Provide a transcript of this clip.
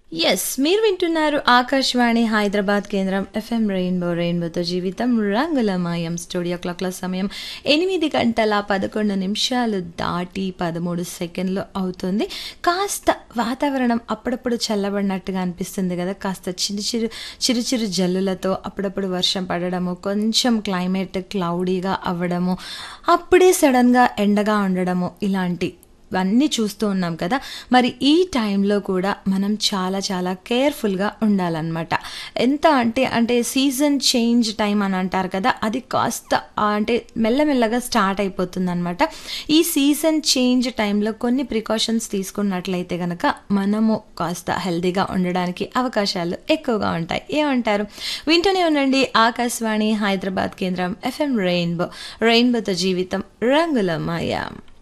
yes మీరు వింటున్నారు ఆకాశవాణి హైదరాబాద్ కేంద్రం ఎఫ్ఎం రెయిన్బో రెయిన్బోతో జీవితం రంగులమయం స్టూడియో క్లాక్ల సమయం ఎనిమిది గంటల పదకొండు నిమిషాలు దాటి పదమూడు సెకండ్లు అవుతుంది కాస్త వాతావరణం అప్పుడప్పుడు చల్లబడినట్టుగా అనిపిస్తుంది కదా కాస్త చిరు చిరు చిరు చిరు జల్లులతో అప్పుడప్పుడు వర్షం పడడము కొంచెం క్లైమేట్ క్లౌడీగా అవ్వడము అప్పుడే సడన్గా ఎండగా ఉండడము ఇలాంటి ఇవన్నీ చూస్తూ ఉన్నాం కదా మరి ఈ టైంలో కూడా మనం చాలా చాలా కేర్ఫుల్గా ఉండాలన్నమాట ఎంత అంటే అంటే సీజన్ చేంజ్ టైం అని అంటారు కదా అది కాస్త ఆ, అంటే మెల్లమెల్లగా స్టార్ట్ అయిపోతుంది అనమాట ఈ సీజన్ చేంజ్ టైంలో కొన్ని ప్రికాషన్స్ తీసుకున్నట్లయితే కనుక మనము కాస్త హెల్తీగా ఉండడానికి అవకాశాలు ఎక్కువగా ఉంటాయి ఏమంటారు వింటూనే ఉండండి ఆకాశవాణి హైదరాబాద్ కేంద్రం ఎఫ్ఎం రెయిన్బో రెయిన్బోతో జీవితం రంగులమయం